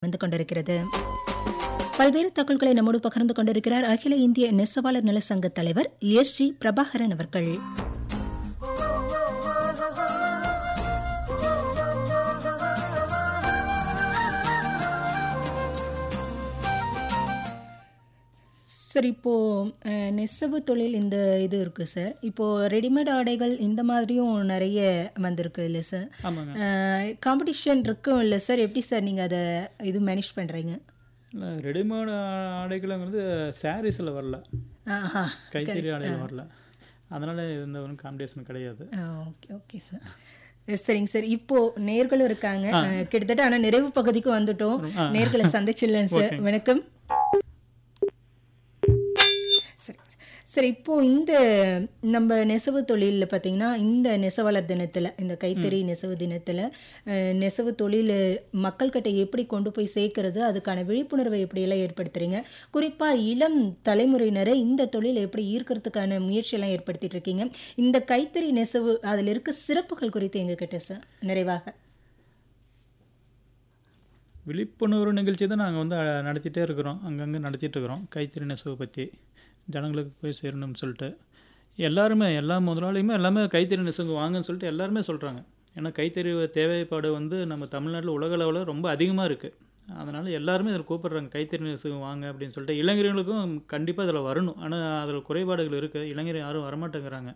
வந்து கொண்டிருக்கிறது பல்வேறு தகவல்களை நம்மோடு பகிர்ந்து கொண்டிருக்கிறார் அகில இந்திய நெசவாளர் நல சங்க தலைவர் எஸ் ஜி பிரபாகரன் அவர்கள் சார் இப்போ அஹ், நெசவு தொழில் இந்த இது இருக்கு சார் இப்போ ரெடிமேட் ஆடைகள் இந்த மாதிரியும் நிறைய வந்திருக்கு இல்லை சார் ஆமாங்க காம்படிஷன் இருக்கும் இல்லை சார் எப்படி சார் நீங்கள் அதை இது மேனேஜ் பண்ணுறீங்க இல்லை ரெடிமேட் ஆடைகளுங்கிறது சாரீஸில் வரல ஆஹா கைத்தறி ஆடைகள் வரல அதனால் இந்த ஒன்றும் காம்படிஷன் கிடையாது ஓகே ஓகே சார் சரிங்க சார் இப்போ நேர்களும் இருக்காங்க அஹ், கிட்டத்தட்ட ஆனா நிறைவு பகுதிக்கு வந்துட்டோம் நேர்களை சந்திச்சிடலாம் சார் வணக்கம் சரி சரி இப்போ இந்த நம்ம நெசவு தொழிலில் பார்த்தீங்கன்னா இந்த நெசவாளர் தினத்தில் இந்த கைத்தறி நெசவு தினத்தில் நெசவு தொழில் மக்கள்கிட்ட எப்படி கொண்டு போய் சேர்க்கறது அதுக்கான விழிப்புணர்வை எப்படியெல்லாம் ஏற்படுத்துறீங்க குறிப்பாக இளம் தலைமுறையினரை இந்த தொழிலை எப்படி ஈர்க்கிறதுக்கான முயற்சியெல்லாம் ஏற்படுத்திட்டு இருக்கீங்க இந்த கைத்தறி நெசவு அதில் இருக்க சிறப்புகள் குறித்து எங்ககிட்ட சார் நிறைவாக விழிப்புணர்வு நிகழ்ச்சி தான் நாங்கள் வந்து அஹ், நடத்திட்டே இருக்கிறோம் அங்கங்கே நடத்திட்டு இருக்கிறோம் கைத்தறி நெசவு பற்றி ஜனங்களுக்கு போய் சேரணும்னு சொல்லிட்டு எல்லாருமே எல்லா முதலாளியுமே எல்லாமே கைத்தறி நெசவு வாங்கன்னு சொல்லிட்டு எல்லாருமே சொல்கிறாங்க ஏன்னா கைத்தறி தேவைப்பாடு வந்து நம்ம தமிழ்நாட்டில் உலக அளவில் ரொம்ப அதிகமாக இருக்குது அதனால் எல்லாருமே இதில் கூப்பிடுறாங்க கைத்தறி நெசவு வாங்க அப்படின்னு சொல்லிட்டு இளைஞர்களுக்கும் கண்டிப்பாக இதில் வரணும் ஆனால் அதில் குறைபாடுகள் இருக்குது இளைஞர் யாரும் வரமாட்டேங்கிறாங்க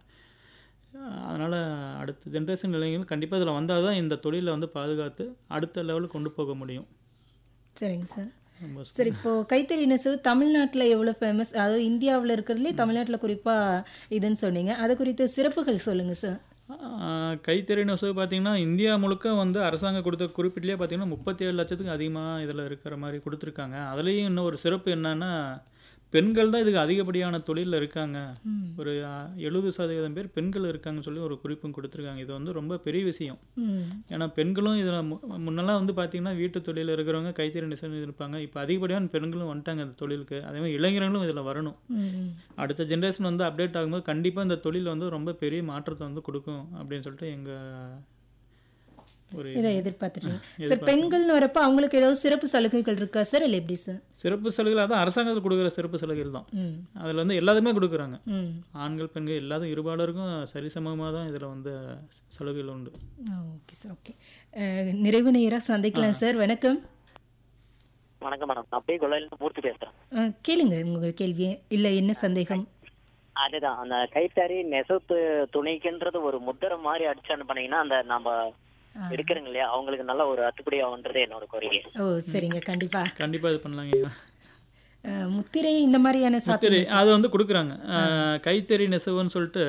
அதனால் அடுத்த ஜென்ரேஷன் இளைஞர்கள் கண்டிப்பாக இதில் வந்தால் தான் இந்த தொழிலை வந்து பாதுகாத்து அடுத்த லெவலுக்கு கொண்டு போக முடியும் சரிங்க சார் ரொம்ப சரி இப்போ கைத்தறி நெசவு தமிழ்நாட்டில் எவ்வளோ ஃபேமஸ் அதாவது இந்தியாவில் இருக்கிறதுலே தமிழ்நாட்டில் குறிப்பாக இதுன்னு சொன்னீங்க அது குறித்து சிறப்புகள் சொல்லுங்கள் சார் ஆஹ் கைத்தறி நெசவு பார்த்தீங்கன்னா இந்தியா முழுக்க வந்து அரசாங்கம் கொடுத்த குறிப்பிட்டிலே பார்த்தீங்கன்னா முப்பத்தி ஏழு லட்சத்துக்கு அதிகமாக இதில் இருக்கிற மாதிரி கொடுத்துருக்காங்க அதுலேயும் இன்னும் ஒரு சிறப்பு என்னன்னா பெண்கள் தான் இதுக்கு அதிகப்படியான தொழிலில் இருக்காங்க ஒரு எழுபது சதவீதம் பேர் பெண்கள் இருக்காங்கன்னு சொல்லி ஒரு குறிப்பும் கொடுத்துருக்காங்க இது வந்து ரொம்ப பெரிய விஷயம் ம் ஏன்னா பெண்களும் இதில் முன்னெல்லாம் வந்து பார்த்தீங்கன்னா வீட்டு தொழிலில் இருக்கிறவங்க கைத்தறி நெசவு இருப்பாங்க இப்போ அதிகப்படியான பெண்களும் வந்துட்டாங்க இந்த தொழிலுக்கு அதே மாதிரி இளைஞர்களும் இதில் வரணும் ம் அடுத்த ஜென்ரேஷன் வந்து அப்டேட் ஆகும்போது கண்டிப்பாக இந்த தொழில் வந்து ரொம்ப பெரிய மாற்றத்தை வந்து கொடுக்கும் அப்படின்னு சொல்லிட்டு எங்கள் ஒரு இதை எதிர்பார்த்துட்டீங்க சார் பெண்கள்னு வரப்ப அவங்களுக்கு ஏதாவது சிறப்பு சலுகைகள் இருக்கா சார் இல்லை எப்படி சார் சிறப்பு சலுகைகள் அதான் அரசாங்கத்தில் கொடுக்குற சிறப்பு சலுகைகள் தான் ம் அதில் வந்து எல்லாத்துமே கொடுக்குறாங்க ம் ஆண்கள் பெண்கள் எல்லாரும் இருபாலருக்கும் சரிசமமாக தான் இதில் வந்து சலுகைகள் உண்டு ஓகே சார் ஓகே நிறைவு நேராக சந்திக்கலாம் சார் வணக்கம் வணக்கம் மேடம் நான் அப்படியே கொள்ளையில பூர்த்தி பேசுறேன் அஹ், கேளுங்க உங்கள் கேள்வியை இல்லை என்ன சந்தேகம் அதுதான் அந்த கைத்தறி நெசவு து- துணிக்குன்றது ஒரு முத்திரை மாதிரி அடிச்சு அனுப்பினீங்கன்னா அந்த நம்ம எடுக்கிறோங்க இல்லையா அவங்களுக்கு நல்ல ஒரு அத்துப்படி ஆகுன்றது என்னோட கோரிக்கை ஓ சரிங்க கண்டிப்பாக கண்டிப்பாக இது பண்ணலாங்க முத்திரை இந்த மாதிரியான சாத்தியம் முத்திரை அது வந்து கொடுக்குறாங்க அஹ், கைத்தறி நெசவுன்னு சொல்லிட்டு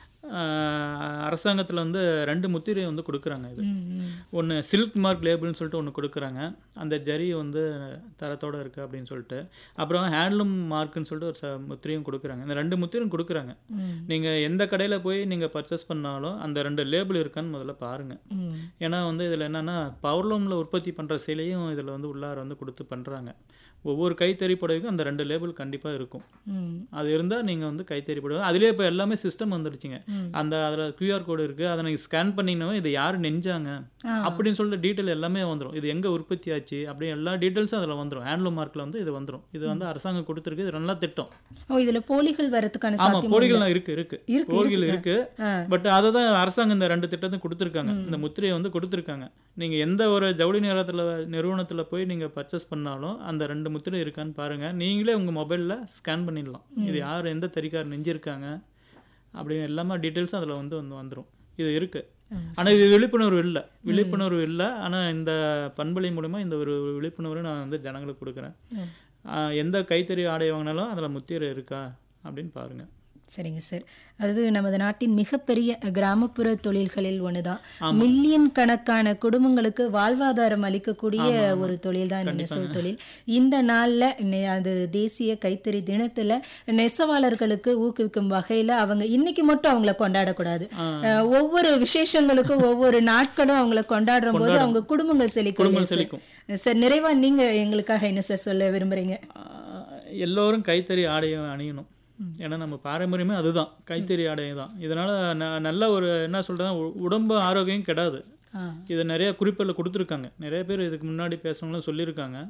அரசாங்கத்தில் வந்து ரெண்டு முத்திரை வந்து கொடுக்குறாங்க இது ம், ம். ஒன்று சில்க் மார்க் லேபிள்னு சொல்லிட்டு ஒன்று கொடுக்குறாங்க அந்த ஜரி வந்து தரத்தோட இருக்குது அப்படின்னு சொல்லிட்டு அப்புறம் ஹேண்ட்லூம் மார்க்குன்னு சொல்லிட்டு ஒரு ச முத்திரையும் கொடுக்குறாங்க இந்த ரெண்டு முத்திரையும் கொடுக்குறாங்க ம். நீங்கள் எந்த கடையில் போய் நீங்கள் பர்ச்சேஸ் பண்ணாலும் அந்த ரெண்டு லேபிள் இருக்கான்னு முதல்ல பாருங்கள் ம் ஏன்னா வந்து இதில் என்னென்னா பவர்லூமில் உற்பத்தி பண்ணுற சிலையும் இதில் வந்து உள்ளார வந்து கொடுத்து பண்ணுறாங்க ஒவ்வொரு கைத்தறி புடவைக்கும் அந்த ரெண்டு லேபிள் கண்டிப்பாக இருக்கும் ம் அது இருந்தால் நீங்கள் வந்து கைத்தறி புடவை அதுலேயே இப்போ எல்லாமே சிஸ்டம் வந்துடுச்சுங்க அந்த அதில் கியூஆர் கோடு இருக்குது அதை நீங்கள் ஸ்கேன் பண்ணிங்கன்னா இது யார் நெஞ்சாங்க அப்படின்னு சொல்லிட்டு டீட்டெயில் எல்லாமே வந்துடும் இது எங்கே உற்பத்தி ஆச்சு அப்படி எல்லா டீட்டெயில்ஸும் அதில் வந்துடும் ஹேண்ட்லூம் மார்க்கில் வந்து இது வந்துடும் இது வந்து அரசாங்கம் கொடுத்துருக்கு இது நல்லா திட்டம் ஓ இதுல போலிகள் வரதுக்கான ஆமாம் சாத்தியம் போலிகள்லாம் இருக்கு இருக்கு இருக்கு, போலிகள் இருக்கு ஆ. பட் அதை தான் அரசாங்கம் இந்த ரெண்டு திட்டத்தையும் கொடுத்துருக்காங்க இந்த முத்திரையை வந்து கொடுத்துருக்காங்க நீங்க எந்த ஒரு ஜவுளி நிறுவனத்தில் நிறுவனத்துல போய் நீங்க பர்ச்சேஸ் பண்ணாலும் அந்த ரெண்டு முத்திரை இருக்கான்னு பாருங்க நீங்களே உங்க மொபைல்ல ஸ்கேன் பண்ணிடலாம் இது யார் எந்த தறிக்கார் நெஞ்சிருக்காங்க அப்படின்னு எல்லாமே டீட்டெயில்ஸும் அதுல வந்து வந்து வந்துடும் இது இருக்கு ஆனா இது விழிப்புணர்வு இல்லை விழிப்புணர்வு இல்லை ஆனா இந்த பண்பலை மூலமா இந்த ஒரு விழிப்புணர்வு நான் வந்து ஜனங்களுக்கு கொடுக்குறேன் ஆ, எந்த கைத்தறி ஆடை வாங்கினாலும் அதுல முத்திரை இருக்கா அப்படின்னு பாருங்க சரிங்க சார் அது நமது நாட்டின் மிகப்பெரிய கிராமப்புற தொழில்களில் ஒண்ணுதான் மில்லியன் கணக்கான குடும்பங்களுக்கு வாழ்வாதாரம் அளிக்கக்கூடிய ஒரு தொழில் தான் இந்த நெசவு தொழில் இந்த நாள்ல நெ- அது தேசிய கைத்தறி தினத்துல நெசவாளர்களுக்கு ஊக்குவிக்கும் வகையில அவங்க இன்னைக்கு மட்டும் அவங்கள கொண்டாடக்கூடாது அஹ், ஒவ்வொரு விசேஷங்களுக்கும் ஒவ்வொரு நாட்களும் அவங்கள கொண்டாடுற போது அவங்க குடும்பங்கள் செழிக்கும் குடும்பம் இல்லையா சார்? செழிக்கும். சார் நிறைவா நீங்க எங்களுக்காக என்ன சார் சொல்ல விரும்புறீங்க ஆஹ் எல்லோரும் கைத்தறி ஆடையை அணியணும் ஏன்னா நம்ம பாரம்பரியமே அதுதான் கைத்தறி ஆடை தான் இதனால ந- நல்ல ஒரு என்ன சொல்றேன்னா உ- உடம்பு ஆரோக்கியம் கெடாது ஆ இதை நிறைய குறிப்பில் கொடுத்துருக்காங்க நிறைய பேர் இதுக்கு முன்னாடி பேசுனவங்களும் சொல்லியிருக்காங்க